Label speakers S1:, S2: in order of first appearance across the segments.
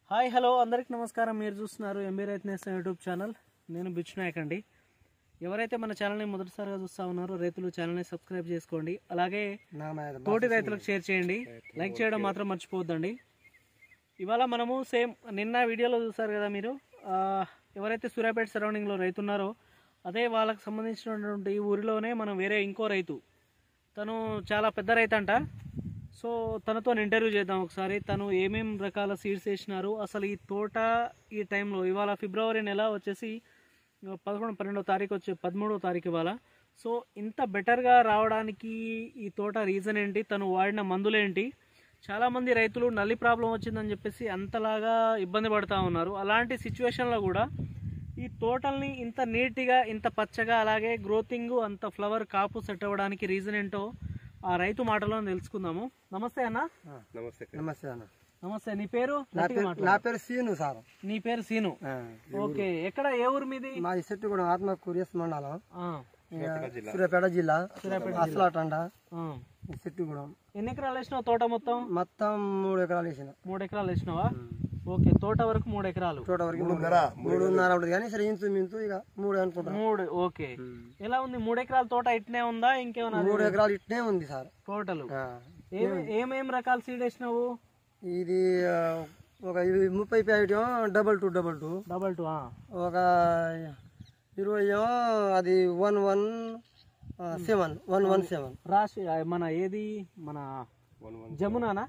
S1: Hi hello అందరికి నమస్కారం మీరు చూస్తున్నారు MB Rythu Nestham YouTube channel నేను బిచ్ నాయక్ అండి ఎవరైతే మన ఛానల్ని మొదటిసారిగా చూస్తా ఉన్నారో రైతులు ఛానల్ని సబ్స్క్రైబ్ చేసుకోండి అలాగే తోటి రైతులకు షేర్ చేయండి లైక్ చేయడం మాత్రం మర్చిపోవద్దండి ఇవాళ మనము సేమ్ నిన్న వీడియోలో చూసారు కదా మీరు ఆ, ఎవరైతే సూర్యాపేట సరౌండింగ్లో రైతు ఉన్నారో అదే వాళ్ళకి సంబంధించినటువంటి ఈ ఊరిలోనే మనం వేరే ఇంకో రైతు తను చాలా పెద్ద రైతు అంట సో తనతో ఇంటర్వ్యూ చేద్దాం ఒకసారి తను ఏమేం రకాల సీడ్స్ వేసినారు అసలు ఈ తోట ఈ టైంలో ఇవాళ ఫిబ్రవరి నెల వచ్చేసి పదకొండు పన్నెండో తారీఖు వచ్చే పదమూడో తారీఖు ఇవాళ సో ఇంత బెటర్గా రావడానికి ఈ తోట రీజన్ ఏంటి తను వాడిన మందులేంటి చాలామంది రైతులు నల్లి ప్రాబ్లం వచ్చిందని చెప్పేసి అంతలాగా ఇబ్బంది పడుతూ ఉన్నారు అలాంటి సిచ్యువేషన్లో కూడా ఈ తోటల్ని ఇంత నీట్గా ఇంత పచ్చగా అలాగే గ్రోతింగ్ అంత ఫ్లవర్ కాపు సెట్ అవ్వడానికి రీజన్ ఏంటో ఆ రైతు మాటలో తెలుసుకుందాము నమస్తే అన్న
S2: నమస్తే
S3: నమస్తే అన్న
S1: నమస్తే నీ పేరు
S3: నా
S1: గట్టిగా
S3: పేరు
S1: మాట్లాడు.
S3: నా పేరు సీను సార్
S1: నీ పేరు సీను
S3: ఆ,
S1: ఓకే ఎక్కడ ఏ ఊరు మీది
S3: మా ఈ చెట్టు కూడా ఆత్మ కురియస్ మండలం
S1: ఆ,
S3: ఇక సూర్యాపేట జిల్లా అసలాటండ
S1: ఆ.
S3: ఈ చెట్టు కూడా
S1: ఎన్ని ఎకరాలు వేసినావు తోట మొత్తం
S3: మొత్తం మూడు ఎకరాలు వేసిన
S1: మూడు ఎకరాలు వేసినావా ఓకే తోట వరకు మూడు ఎకరాలు
S3: తోట వరకు మూడున్నర ఉంటుంది కానీ సరే ఇంచు మించు ఇక మూడు అనుకుంటా
S1: మూడు ఓకే ఎలా ఉంది మూడు ఎకరాల తోట ఇట్నే ఉందా ఇంకేమన్నా
S3: మూడు ఎకరాలు ఇట్నే ఉంది సార్
S1: టోటల్
S3: ఆ,
S1: ఏమే- ఏమేం రకాల సీడ్ వేసినావు
S3: ఇది ఆ, ఒక ఇవి ముప్పై ప్యాకెట్ ఏమో double two double two
S1: double two
S3: ఒక ఇరవై ఏమో అది one one seven one one seven
S1: రాశి ఆ, మన ఏది మన జమునానా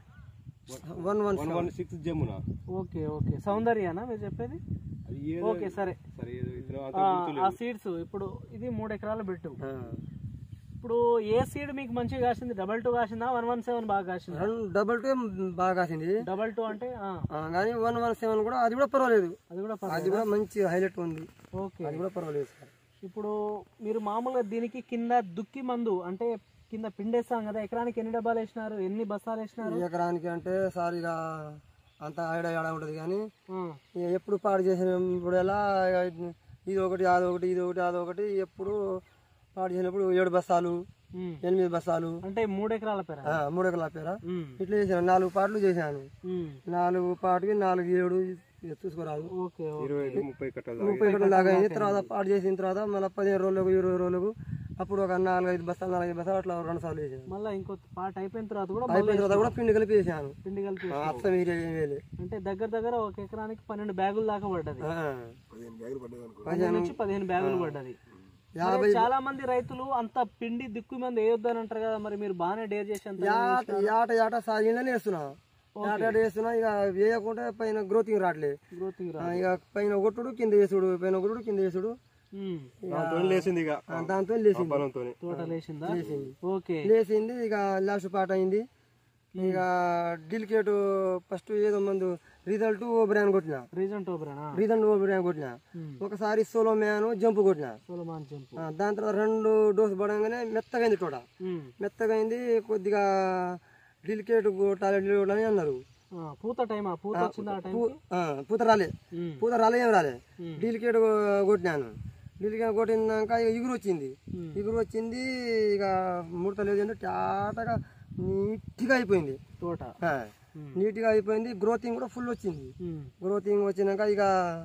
S3: one one
S2: one one six Jamuna
S1: okay okay సౌందర్యానా మీరు చెప్పేది
S2: అది ఏదో
S1: ఓకే సరే
S2: సరే ఏదో ఇతను
S1: ఆ, ఆ సీడ్స్ ఇప్పుడు ఇది మూడు ఎకరాలు పెట్టు ఇప్పుడు ఏ సీడ్ మీకు మంచిగా కాసింది డబల్ టూ కాసిందా వన్ వన్ సెవెన్ బాగా కాసిందా
S3: రెండు డబల్ టూ బాగా కాసింది
S1: డబల్ టూ అంటే ఆ,
S3: ఆ, కానీ వన్ వన్ సెవెన్ కూడా అది కూడా పర్వాలేదు
S1: అది కూడా పర్వాలేదు.
S3: అది కూడా మంచి హైలైట్ ఉంది
S1: ఓకే
S3: అది కూడా పర్వాలేదు సార్
S1: ఇప్పుడు మీరు మామూలుగా దీనికి కింద దుక్కి మందు అంటే కింద పిండేస్తాం కదా ఎకరానికి ఎన్ని డబ్బాలు వేసినారు ఎన్ని బస్తాలు వేసినారు
S3: ఈ ఎకరానికి అంటే సార్ ఇక అంత ఐడ ఏడ ఉంటుంది కానీ
S1: ఆ,
S3: ఇక ఎప్పుడు పాడు చేసినప్పుడు ఎలా ఇది ఒకటి అది ఒకటి ఇది ఒకటి అది ఒకటి ఎప్పుడు పాడు చేసినప్పుడు ఏడు బస్తాలు
S1: ఉమ్.
S3: ఎనిమిది బస్తాలు
S1: అంటే మూడు ఎకరాల పేర
S3: ఆ, మూడు ఎకరాల పేర
S1: ఉమ్,
S3: ఇట్లా చేశాను నాలుగు పాటలు చేశాను
S1: ఉమ్.
S3: నాలుగు పాటకి నాలుగు ఏడు ఇక చూసుకోరాదు
S1: ఓకే ఓకే.
S2: ఇరవై ఐదు ముప్పై కట్టలు
S3: ముప్పై ఒకటి దాకా అయింది తర్వాత పాడు చేసిన తర్వాత మళ్ళీ పదిహేను రోజులకు ఇరవై రోజులకు అప్పుడు ఒక నాలుగు ఐదు బస్తాలు నాలుగు ఐదు బస్తాలు అట్లా రెండు సార్లు వేసాను
S1: మళ్ళీ ఇంకో పాట అయిపోయిన తర్వాత కూడా
S3: అయిపోయిన తర్వాత కూడా పిండి కలిపి వేసాను
S1: పిండి కలిపి
S3: అత్తం ఏరియా ఏం వేయలే
S1: అంటే దగ్గర దగ్గర ఒక ఎకరానికి పన్నెండు బ్యాగులు దాకా పడ్డది
S3: ఆ.
S1: పదిహేను నుంచి పదిహేను బ్యాగులు పడ్డది మరి చాలా మంది రైతులు అంత పిండి దిక్కు మంది వేయొద్దని అంటారు కదా మరి మీరు బాగానే డేర్ చేసి అంత
S3: యాట యాట యాట సాగిననే వేస్తున్నా యాట యాట వేస్తున్నా ఇక వేయకుంటే పైన గ్రోతింగ్ రావట్లే
S1: గ్రోతింగ్ రా
S3: ఆ, ఇక పైన కొట్టుడు కింద వేసుడు పైన కొట్టుడు కింద వేసుడు
S1: ఉమ్.
S2: దాంతో లేచింది ఇక
S3: ఆ, దాంతో లేచింది
S2: పొలంతో
S1: తోట లేచిందా ఓకే
S3: లేచింది ఇక లాస్ట్ పాట అయింది ఇక డిలికేట్ ఫస్ట్ ఏదో మందు రిజల్ట్ ఓ బ్రాండ్ కొట్టిన
S1: రీజన్ టోబరానా
S3: రిజల్ట్ ఓ బ్రాండ్ కొట్టిన ఒకసారి సోలో మ్యాన్ జంప్ కొట్టిన
S1: సోలమాన్ జంపు
S3: ఆ, దాని తర్వాత రెండు డోస్ పడంగానే మెత్తగా అయింది తోట
S1: ఉమ్.
S3: మెత్తగా అయింది కొద్దిగా డిలికేట్ కొట్టాలి డిలికేట్ కొట్టాలి అని అన్నారు
S1: ఆ, పూత టైమా పూత వచ్చిందా ఆ టైం
S3: పూ- ఆ, పూత రాలే
S1: ఉమ్.
S3: పూత రాలే ఏం రాలే డిలికేట్ కొట్టినాను డిలికేట్ కొట్టినాక ఇక ఇగురు వచ్చింది ఇగురు వచ్చింది ఇక ముడత లేదు అంటే టాటగా నీట్గా అయిపోయింది
S1: తోట
S3: ఆ, నీట్గా అయిపోయింది గ్రోతింగ్ కూడా ఫుల్ వచ్చింది
S1: ఉమ్.
S3: గ్రోతింగ్ వచ్చినాక ఇక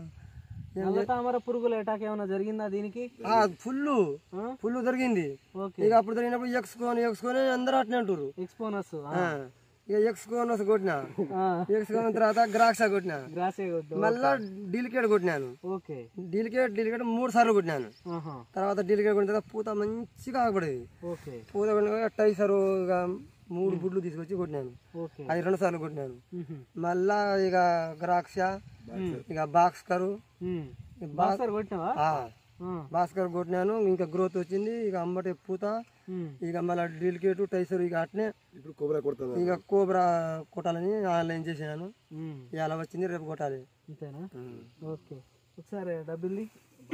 S1: నల్ల తామర పురుగుల అటాక్ ఏమైనా జరిగిందా దీనికి
S3: ఫుల్
S1: ఆ?
S3: ఫుల్ జరిగింది
S1: ఓకే
S3: ఇక అప్పుడు జరిగినప్పుడు ఎక్స్కోని ఎక్స్కోని అందరూ అట్నే అంటారు
S1: ఎక్స్పోనస్
S3: ఆ, ఇక ఎక్స్కోన్ కొట్టిన ఎక్స్కోన్ తర్వాత గ్రాక్స కొట్టిన
S1: గ్రాసే కొట్టు
S3: మళ్ళా డిలికేట్ కొట్టినాను
S1: ఓకే
S3: డిలికేట్ డిలికేట్ మూడు సార్లు కొట్టినాను
S1: ఆహా
S3: తర్వాత డిలికేట్ కొట్టిన తర్వాత పూత మంచిగా ఆగపడేది
S1: ఓకే
S3: పూత కొట్టిన టైసరు ఇక మూడు గుడ్లు తీసుకొచ్చి కొట్టినాను
S1: ఓకే
S3: అది రెండు సార్లు కొట్టినాను
S1: ఉహు.
S3: మళ్ళా ఇక గ్రాక్ష ఇక బాక్స్కరు
S1: ఉమ్. బాక్సర్ కొట్టినావా
S3: ఆ,
S1: ఆ.
S3: భాస్కర్ కొట్టినాను ఇంకా గ్రోత్ వచ్చింది ఇక అమ్మటే పూత
S1: ఉమ్.
S3: ఇక మళ్ళీ డిలికేట్ టైసర్ ఇక అట్నే
S2: ఇప్పుడు కొబ్బరి కొడుతుంది
S3: ఇక కోబ్రా కొట్టాలని ఆన్లైన్ చేసినాను
S1: ఉమ్.
S3: ఇలా వచ్చింది రేపు కొట్టాలి
S1: అంతేనా ఓకే ఒకసారి డబ్బుల్ది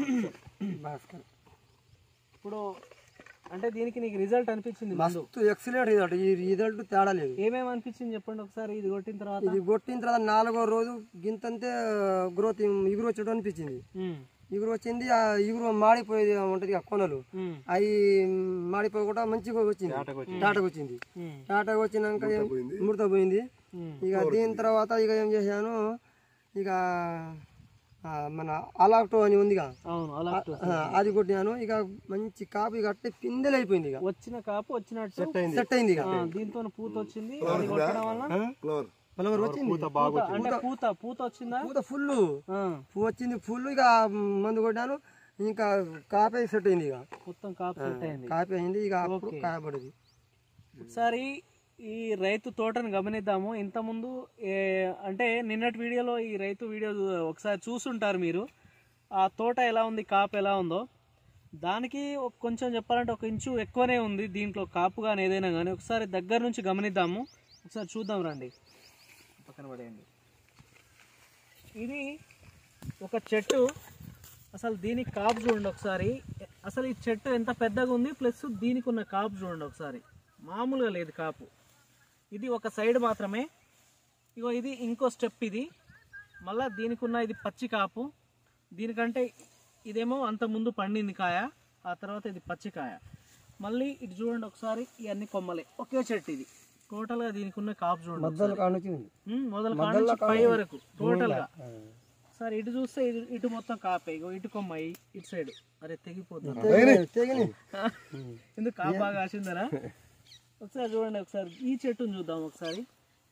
S3: భాస్కర్
S1: ఇప్పుడు అంటే దీనికి నీకు రిజల్ట్ అనిపించింది మందు
S3: మస్తు ఎక్సలెంట్ రిజల్ట్ ఈ రిజల్ట్ తేడా లేదు
S1: ఏమేమి అనిపించింది చెప్పండి ఒకసారి ఇది కొట్టిన తర్వాత
S3: ఇది కొట్టిన తర్వాత నాలుగో రోజు గింతంతే గ్రోత్ ఇగురు వచ్చేటం అనిపించింది
S1: ఉమ్.
S3: ఇగురు వచ్చింది ఆ ఇగురు మాడిపోయేది ఉంటది ఆ కొనలు
S1: ఉమ్.
S3: అవి మాడిపోకుండా మంచిగా వచ్చింది టాటకు వచ్చింది
S1: ఉమ్.
S3: టాటకు వచ్చినాక ఏం- ముడత పోయింది
S1: ఉమ్.
S3: ఇక దీని తర్వాత ఇక ఏం చేశాను ఇక ఆ, మన అలాక్టో అని ఉందిగా
S1: అవును అలా
S3: ఆ, అది కొట్టినాను ఇక మంచి కాపు ఇక అట్టే పిందెలు అయిపోయింది ఇక
S1: వచ్చిన కాపు వచ్చినట్టు
S3: సెట్ అయింది ఇక
S1: ఆ, దీంతో పూత వచ్చింది అది కొట్టడం వల్ల
S2: ఫ్లవర్
S3: ఫ్లవర్ వచ్చింది
S1: పూత అంటే పూత పూత వచ్చిందా
S3: పూత ఫుల్
S1: ఆ,
S3: పువ్వు వచ్చింది ఫుల్ ఇక మందు కొట్టాను ఇంకా కాపీ సెట్ అయింది ఇక
S1: మొత్తం కాపు సెట్ అయింది
S3: కాపీ అయింది ఇక అప్పుడు కాయపడింది
S1: ఒకసారి ఈ రైతు తోటను గమనిద్దాము ఇంతకుముందు ఏ అంటే నిన్నటి వీడియోలో ఈ రైతు వీడియో చూ- ఒకసారి చూసుంటారు మీరు ఆ తోట ఎలా ఉంది కాపు ఎలా ఉందో దానికి ఒక- కొంచెం చెప్పాలంటే ఒక ఇంచు ఎక్కువనే ఉంది దీంట్లో కాపు కానీ ఏదైనా కానీ ఒకసారి దగ్గర నుంచి గమనిద్దాము ఒకసారి చూద్దాం రండి పక్కన పడేయండి ఇది ఒక చెట్టు అసలు దీనికి కాపు చూడండి ఒకసారి అసలు ఈ చెట్టు ఎంత పెద్దగా ఉంది ప్లస్ దీనికి ఉన్న కాపు చూడండి ఒకసారి మామూలుగా లేదు కాపు ఇది ఒక సైడ్ మాత్రమే ఇగో ఇది ఇంకో స్టెప్ ఇది మళ్ళా దీనికి ఉన్న ఇది పచ్చి కాపు దీనికంటే ఇదేమో అంత ముందు పండింది కాయ ఆ తర్వాత ఇది పచ్చి కాయ మళ్ళీ ఇటు చూడండి ఒకసారి ఇవన్నీ కొమ్మలే ఒకే చెట్టు ఇది టోటల్గా దీనికి ఉన్న కాపు చూడండి
S3: మద్దలు కానుంచి ఉంది
S1: ఉమ్, మొదలు కాడ నుంచి పై వరకు టోటల్ గా సార్ ఇటు చూస్తే ఇటు ఇటు మొత్తం కాపే ఇగో ఇటు కొమ్మ ఇ- ఇటు సైడ్ అరే తెగిపోతుంది
S3: తెగిని
S1: ఎందుకు కాపు బాగా కాసిందరా ఒకసారి చూడండి ఒకసారి ఈ చెట్టుని చూద్దాం ఒకసారి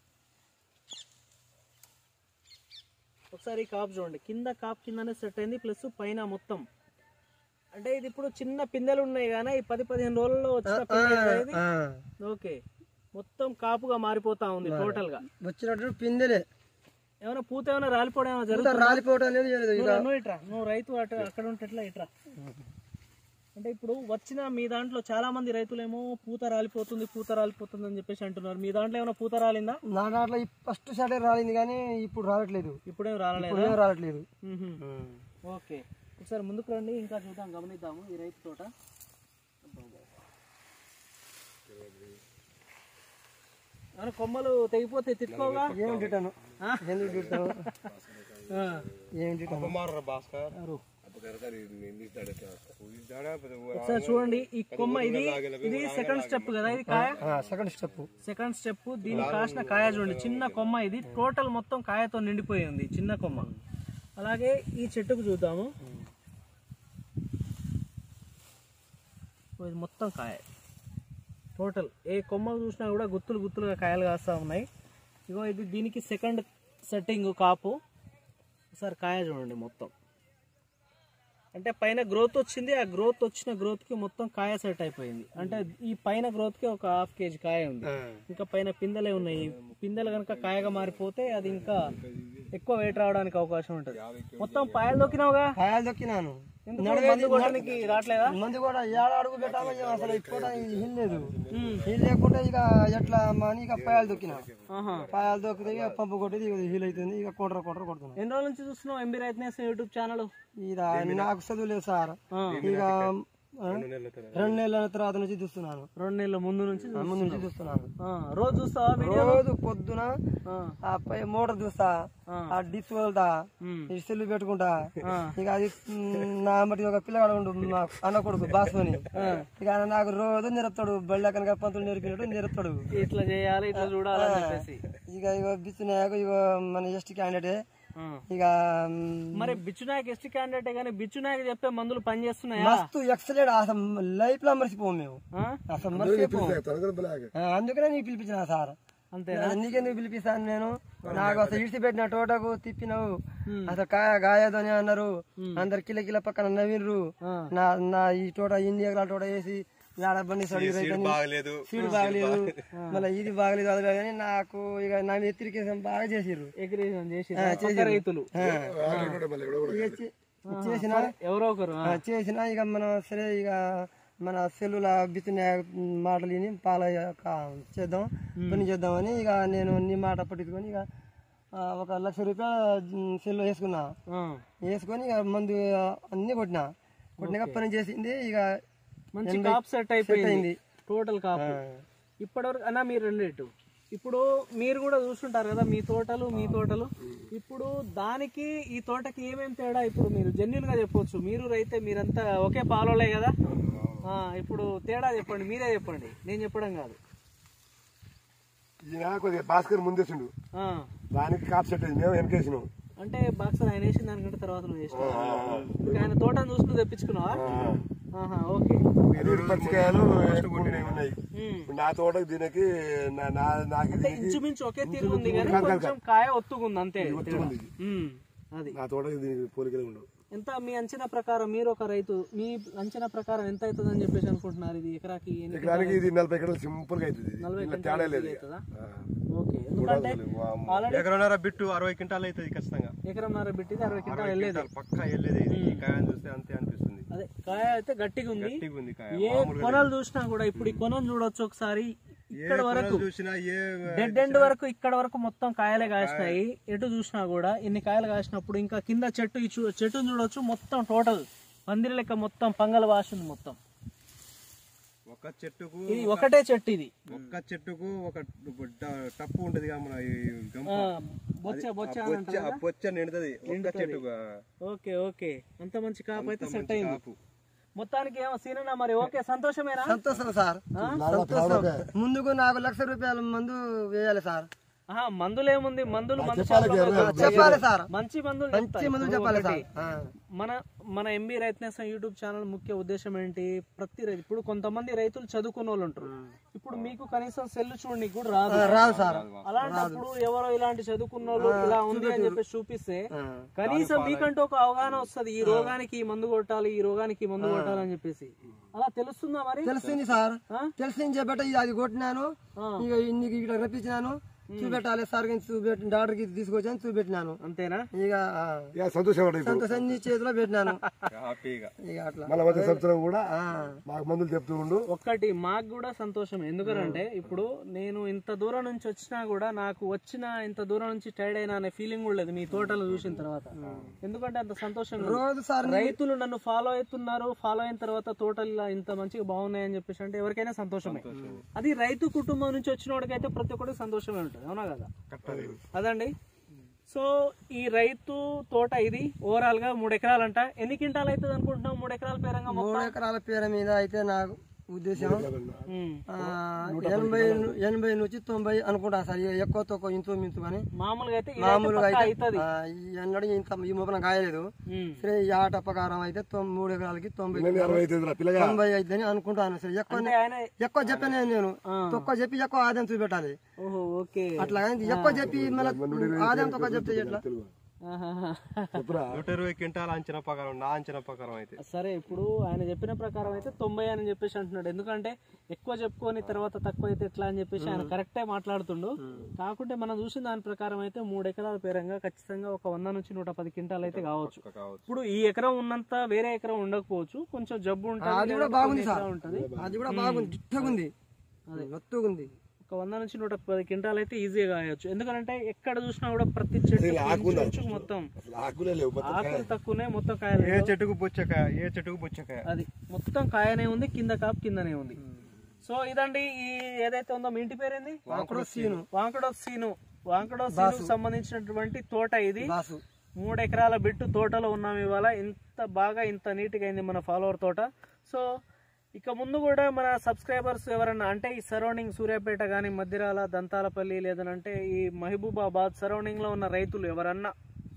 S1: ఒకసారి ఈ కాపు చూడండి కింద కాపు కిందనే సెట్ అయింది ప్లస్ పైన మొత్తం అంటే ఇది ఇప్పుడు చిన్న పిందెలు ఉన్నాయి కానీ ఈ పది పదిహేను రోజుల్లో వచ్చిన పిందె కదా ఇది
S3: ఆ,
S1: ఓకే మొత్తం కాపుగా మారిపోతా ఉంది టోటల్ గా
S3: వచ్చినట్టు పిందెలే
S1: ఏమైనా పూత ఏమైనా రాలిపోవడం ఏమైనా
S3: ఇంత
S1: జరుగుతుందా
S3: రాలిపోవటం లేదు ఏం లేదు. ఇక
S1: నువ్వు- నువ్వు ఇట్రా నువ్వు రైతు అటు అక్కడ ఉంటే ఎట్లా ఇట్రా అంటే ఇప్పుడు వచ్చిన మీ దాంట్లో చాలా మంది రైతులేమో పూత రాలిపోతుంది పూత రాలిపోతుంది అని చెప్పేసి అంటున్నారు మీ దాంట్లో ఏమైనా పూత రాలిందా
S3: నా దాంట్లో ఫస్ట్ షాటే రాలింది కానీ ఇప్పుడు రావట్లేదు
S1: ఇప్పుడేం రాలలేదు
S3: ఇప్పుడు ఏం రావట్లేదు
S1: ఓకే ఒకసారి ముందుకు రండి ఇంకా చూద్దాం గమనిద్దాము ఈ రైతు తోట ఏమైనా కొమ్మలు తెగిపోతే తిట్టుకోగా
S3: ఏం తిట్టాను
S1: ఆ?
S3: ఎందుకు తిట్టాను
S1: ఆ.
S3: ఏం తిట్టాను
S2: కుమార భాస్కర్
S1: ఎవరు?
S2: ఒకసారి
S1: ఒకసారి చూడండి ఈ కొమ్మ ఇది ఇది సెకండ్ స్టెప్ కదా ఇది కాయ
S3: సెకండ్ స్టెప్
S1: సెకండ్ స్టెప్ దీని కాసిన కాయ చూడండి చిన్న కొమ్మ ఇది టోటల్ మొత్తం కాయతో నిండిపోయి ఉంది చిన్న కొమ్మ అలాగే ఈ చెట్టుకు చూద్దాము ఓ, ఇది మొత్తం కాయ టోటల్ ఏ కొమ్మ చూసినా కూడా గుత్తులు గుత్తులుగా కాయలు కాస్తా ఉన్నాయి ఇగో ఇది దీనికి సెకండ్ సెట్టింగ్ కాపు ఒకసారి కాయ చూడండి మొత్తం అంటే పైన గ్రోత్ వచ్చింది ఆ గ్రోత్ వచ్చిన గ్రోత్ కి మొత్తం కాయ సెట్ అయిపోయింది అంటే ఈ పైన గ్రోత్ కి ఒక హాఫ్ కేజీ కాయ ఉంది ఇంకా పైన పిందెలే ఉన్నాయి పిందెలు కనుక కాయగా మారిపోతే అది ఇంకా ఎక్కువ వెయిట్ రావడానికి అవకాశం ఉంటుంది మొత్తం పాయలు దొక్కినావుగా
S3: కాయలు దొక్కినాను
S1: ఎందుకు మందు కొట్టడానికి రావట్లేదా
S3: మంది కూడా ఏడ అడుగు పెట్టామని అసలు ఇప్పుడు హిల్ లేదు హిల్ లేకుంటే ఇక ఎట్లా అని ఇక పాయాలు దొక్కిన
S1: ఆహా.
S3: పాయాలు దొక్కితే ఇక పంపు కొట్టేది ఇక హిల్ అవుతుంది ఇక కోటర కోటర కొడుతున్నాను
S1: ఎన్ని రోజుల నుంచి చూస్తున్నావు ఎంబీ రైతనేస్ యూట్యూబ్ ఛానల్
S3: ఇది నాకు చదువు లేదు సార్ ఇక ఆ, రెండు నెలల తర్వాత నుంచి చూస్తున్నాను
S1: రెండు నెలల ముందు నుంచి
S3: ఆ, ముందు నుంచి చూస్తున్నాను
S1: ఆ, రోజు చూస్తావా వీడియో
S3: రోజు పొద్దున
S1: ఆ,
S3: ఆ పై మోటార్ చూస్తా ఆ డిస్ వదులుతా
S1: ఉమ్.
S3: ఈ సెల్లు పెట్టుకుంటా ఇక అది మ్, నా మట్టి ఒక పిల్లగాడు ఉండు మా అన్న కొడుకు బాసుని ఇక ఆయన నాకు రోజు నిరుపుతాడు బళ్ళ కనుక పంతులు నేర్పినట్టు నిరుపుతాడు
S1: ఇట్లా చేయాలి ఇట్లా చూడాలని చెప్పేసి
S3: ఇక ఇక బిచ్చునాయకు ఇక మన ఎస్టీ క్యాండిడేట్
S1: ఆ.
S3: ఇక మ్,
S1: మరి బిచ్చు నాయక్ ఎస్టీ క్యాండిడేట్ కానీ బిచ్చు నాయక్ చెప్పే మందులు పని చేస్తున్నాయా
S3: మస్తు ఎక్సలెంట్ అసలు లైఫ్ లో మర్చిపోము మేము
S1: ఆ?
S3: అసలు మర్చిపోము ఆ, అందుకనే నీకు పిలిపించిన సార్
S1: అంతేనా
S3: నీకెందుకు పిలిపిస్తాను నేను నాకు అసలు ఇడిచి పెట్టిన తోటకు తిప్పినావు అసలు కాయ గాయదని అన్నారు అందరు కిల కిల పక్కన నవ్వినరు
S1: ఆ.
S3: నా నా ఈ తోట ఇన్ని ఎకరాల తోట వేసి ఏడ బండి సడిగి రైతని
S2: బాగలేదు
S3: సీడ్ బాగలేదు మళ్ళీ ఇది బాగలేదు అది బాగలేదు అని నాకు ఇక నా ఎత్తిరికేసం బాగా చేసిర్రు
S1: ఎగ్రేషన్ చేసి పక్క రైతులు
S3: ఆ. ఇక చే- చేసిన
S1: ఎవరో ఒకరు ఆ.
S3: ఆ, చేసిన ఇక మనం సరే ఇక మన సెల్లుల బిత్తిన మాటలు విని పాల కా- చేద్దాం పని చేద్దామని ఇక నేను నీ మాట పట్టించుకొని ఇక ఆ, ఒక లక్ష రూపాయలు సెల్లు వేసుకున్నా
S1: ఆ.
S3: వేసుకొని ఇక మందు అన్ని కొట్టినా కొట్టినాక పని చేసింది ఇక
S1: మంచి కాప్ సెట్ అయిపోయింది
S3: అయింది.
S1: టోటల్ కాప్ ఇప్పటివరకు అన్న మీరు రెండేటు ఇప్పుడు మీరు కూడా చూస్తుంటారు కదా మీ తోటలు మీ తోటలు ఇప్పుడు దానికి ఈ తోటకి ఏమేం తేడా ఇప్పుడు మీరు జెన్యున్ గా చెప్పొచ్చు మీరు రైతే మీరంతా ఒకే పాలోలే కదా ఆ, ఇప్పుడు తేడా చెప్పండి మీరే చెప్పండి నేను చెప్పడం కాదు
S2: ఈయన కొద్దిగా భాస్కర్ ముందేసిండు
S1: ఆ,
S2: దానికి కాప్ సెట్ అయింది మేము వెనకేసినాం
S1: అంటే బాక్సర్ ఆయన వేసిన దానికంటే తర్వాత నువ్వు వేసినావు ఇంకా ఆయన తోటను చూసి నువ్వు తెప్పించుకున్నావా ఆహా ఓకే
S4: ఇది పచ్చికాయలు ఎక్కువ ఉన్నాయి
S1: ఉమ్.
S4: ఇప్పుడు నా తోటకి దీనికి నా- నా- నాకు
S1: అంటే
S4: దీనికి
S1: ఇంచుమించు ఒకే తీరు ఉంది కానీ కొంచెం కాయ ఒత్తుకుంది అంతే
S4: ఒత్తుకుంది ఇది.
S1: ఉమ్, అది
S4: నా తోటకి దీనికి పోలికలు ఉండవు
S1: ఎంత మీ అంచనా ప్రకారం మీరు ఒక రైతు మీ అంచనా ప్రకారం ఎంత అవుతుంది అని చెప్పేసి అనుకుంటున్నారు ఇది ఎకరాకి ఎన్ని
S4: ఎకరానికి ఇది నలభై ఎకరాలు సింపుల్ గా అవుతుంది ఇది.
S1: నలభై
S4: ఇంకా తేడా లేదు ఇక.
S1: అవుతుందా
S4: ఆ.
S1: ఓకే ఎందుకంటే ఆల్రెడీ
S2: ఎకరన్నర బిట్టు అరవై క్వింటాల్ అవుతుంది ఖచ్చితంగా
S1: ఎకరంన్నర పెట్టింది అరవై కింటాలు వెళ్ళేది
S2: క్వింటాల్ పక్కా వెళ్ళేది ఇది ఈ కాయని చూస్తే అంతే అనిపిస్తుంది
S1: అదే కాయ అయితే గట్టిగా ఉంది
S2: గట్టిగా ఉంది కాయ
S1: ఏ కొనలు చూసినా కూడా ఇప్పుడు ఈ కొనను చూడొచ్చు ఒకసారి ఇక్కడ వరకు
S2: చూసినా ఏ
S1: డెడ్ ఎండ్ వరకు ఇక్కడ వరకు మొత్తం కాయలే కాసినాయి ఎటు చూసినా కూడా ఇన్ని కాయలు కాసినప్పుడు ఇంకా కింద చెట్టు ఈ చూ- చెట్టును చూడొచ్చు మొత్తం టోటల్ పందిరి లెక్క మొత్తం పంగల వాసింది మొత్తం
S2: ఒక చెట్టుకు
S1: ఇది ఒకటే చెట్టు ఇది
S2: ఒక్క చెట్టుకు ఒక డ- టప్పు ఉంటది కదా మన ఈ గంప
S1: ఆ, బొచ్చ బొచ్చ అని
S2: పొచ్చ
S1: అంటారు కదా?
S2: పొచ్చ నిండుతుంది ఒక్క చెట్టుకు
S1: ఓకే ఓకే అంత మంచి కాపు అయితే సెట్ అయింది
S2: కాపు
S1: మొత్తానికి ఏమో సీనన్నా మరి ఓకే సంతోషమేనా
S3: సంతోషం సార్ సంతోషం ముందుకు నాకు లక్ష రూపాయల మందు వేయాలి సార్
S1: ఆహా, మందులు ఏముంది మందులు మందు షాపులో దొరుకుతాయి.
S3: చెప్పాలి సార్
S1: మంచి మందులు
S3: మంచి
S1: చెప్తాయి.
S3: మందులు
S1: ఇప్పుడు
S3: చెప్పాలి
S1: ఒకటి,
S3: సార్ ఆ.
S1: మన మన ఎంబీ రైతనేసం యూట్యూబ్ ఛానల్ ముఖ్య ఉద్దేశం ఏంటి ప్రతి రైతు ఇప్పుడు కొంతమంది రైతులు చదువుకున్న వాళ్ళు ఉంటారు ఇప్పుడు మీకు కనీసం సెల్ చూడడానికి కూడా రాదు
S3: రాదు సార్
S1: అలాంటప్పుడు ఎవరో ఇలాంటి చదువుకున్న వాళ్ళు ఇలా ఉంది అని చెప్పేసి చూపిస్తే
S3: ఆ.
S1: కనీసం మీకంటూ ఒక అవగాహన వస్తది ఈ రోగానికి ఈ మందు కొట్టాలి ఈ రోగానికి ఈ మందు కొట్టాలి అని చెప్పేసి అలా తెలుస్తుందా మరి
S3: తెలిసింది సార్
S1: ఆ?
S3: తెలిసింది చెప్పట ఇది అది కొట్టినాను
S1: ఆ.
S3: ఇక ఇన్ని ఇక్కడ రప్పించినాను చూపెట్టాలి సార్ చూపెట్టి డాక్టర్ కి తీసుకొచ్చాను చూపెట్టినాను
S1: అంతేనా
S3: ఇక ఆ,
S4: ఇక సంతోషం పడ్డాయి ఇప్పుడు
S3: సంతోషం నీ చేతిలో పెట్టినాను
S2: హ్యాపీగా
S3: ఇక అట్లా
S4: మళ్ళీ వచ్చే సంవత్సరం కూడా మాకు మందులు చెప్తూ ఉండు
S1: ఒక్కటి మాకు కూడా సంతోషం ఎందుకంటే ఇప్పుడు నేను ఇంత దూరం నుంచి వచ్చినా కూడా నాకు వచ్చిన ఇంత దూరం నుంచి టైర్డ్ అయినా అనే ఫీలింగ్ కూడా లేదు మీ తోటలు చూసిన తర్వాత ఎందుకంటే అంత సంతోషం
S3: రోజు సార్
S1: రైతులు నన్ను ఫాలో అవుతున్నారు ఫాలో అయిన తర్వాత తోటలు ఇలా ఇంత మంచిగా బాగున్నాయని చెప్పేసి అంటే ఎవరికైనా సంతోషమే అది రైతు కుటుంబం నుంచి వచ్చిన వాడికైతే ప్రతి ఒక్కరికి సంతోషమే ఉంటుంది అవునా కదా అదండి సో ఈ రైతు తోట ఇది ఓవరాల్ గా మూడు ఎకరాలంట ఎన్ని క్వింటాలు అవుతుంది అనుకుంటున్నాం మూడు ఎకరాల పేరంగా మొత్తం
S3: మూడు ఎకరాల పేరు మీద అయితే నాకు ఉద్దేశం
S1: ఉమ్.
S3: ఆ, ఎనభై ను- ఎనభై నుంచి తొంభై అనుకుంటా సార్ ఇక ఎక్కువ తక్కువ ఇంతో మింతు కానీ
S1: మామూలుగా అయితే ఇదైతే
S3: మామూలుగా
S1: పక్కా
S3: అయితే
S1: అవుతుంది
S3: ఆ, ఈ అన్నడు ఇంత ఈ మొక్కన కాయలేదు
S1: ఉమ్.
S3: సరే ఈ ఆట ప్రకారం అయితే తొమ్- మూడు ఎకరాలకి తొంభై
S4: నేను అరవై అవుతుంది పిల్లగా
S3: తొంభై అయిద్దని అనుకుంటాను సరే ఎక్కువ
S1: అంటే ఆయన
S3: ఎక్కువ చెప్పాను నేను తక్కువ చెప్పి ఎక్కువ ఆదాయం చూపెట్టాలి
S1: ఓహో ఓకే
S3: అట్లా కానీ ఎక్కువ చెప్పి మళ్ళీ ఆదాయం తక్కువ చెప్తే ఎట్లా
S1: ఆహాహా.
S4: చెప్పురా
S2: నూట ఇరవై క్వింటాల్ అంచనా ప్రకారం నా అంచనా ప్రకారం అయితే
S1: సరే ఇప్పుడు ఆయన చెప్పిన ప్రకారం అయితే తొంభై అని చెప్పేసి అంటున్నాడు ఎందుకంటే ఎక్కువ చెప్పుకొని తర్వాత తక్కువ అయితే ఎట్లా అని చెప్పేసి ఆయన కరెక్టే మాట్లాడుతుండు కాకుంటే మనం చూసిన దాని ప్రకారం అయితే మూడు ఎకరాల పేరంగా ఖచ్చితంగా ఒక వంద నుంచి నూట పది క్వింటాలు అయితే కావచ్చు
S2: కావచ్చు
S1: ఇప్పుడు ఈ ఎకరం ఉన్నంత వేరే ఎకరం ఉండకపోవచ్చు కొంచెం జబ్బు ఉంటుంది
S3: అది కూడా
S1: లేదా
S3: బాగుంది
S1: కొన్ని
S3: సార్
S1: ఎకరా ఉంటది
S3: అది కూడా బాగుంది దిట్టగుంది నొత్తుగుంది
S1: ఒక వంద నుంచి నూట పది క్వింటాలు అయితే ఈజీగా కాయొచ్చు ఎందుకంటే ఎక్కడ చూసినా కూడా ప్రతి చెట్టు
S4: ఆకుందా?
S1: ఇంచుమించు మొత్తం
S4: అసలు ఆకులే లేవు మొత్తం
S1: ఆకులు తక్కువనే మొత్తం కాయలు
S2: ఏ చెట్టుకు బొచ్చకాయ ఏ చెట్టుకు బొచ్చకాయ
S1: అది మొత్తం కాయనే ఉంది కింద కాపు కిందనే ఉంది సో ఇదండి ఈ ఏదైతే ఉందో మీ ఇంటి పేరేంది
S3: అక్కడ సీను
S1: వాంకడో సీను వాంకడో సీను సంబంధించినటువంటి తోట ఇది
S3: బాసు
S1: మూడు ఎకరాల బిట్టు తోటలో ఉన్నాం ఇవాళ ఇంత బాగా ఇంత నీట్గా అయింది మన ఫాలోవర్ తోట సో ఇక ముందు కూడా మన సబ్స్క్రైబర్స్ ఎవరన్నా అంటే ఈ సరౌండింగ్ సూర్యాపేట కానీ మధ్యరాల దంతాలపల్లి లేదనంటే ఈ మహబూబాబాద్ సరౌండింగ్లో ఉన్న రైతులు ఎవరన్నా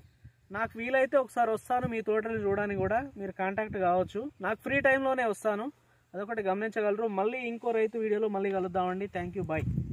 S1: నాకు వీలైతే ఒకసారి వస్తాను మీ తోటలు చూడడానికి కూడా మీరు కాంటాక్ట్ కావచ్చు నాకు ఫ్రీ టైంలోనే వస్తాను అదొకటి గమనించగలరు మళ్ళీ ఇంకో రైతు వీడియోలో మళ్ళీ కలుద్దామండి థ్యాంక్ యూ బాయ్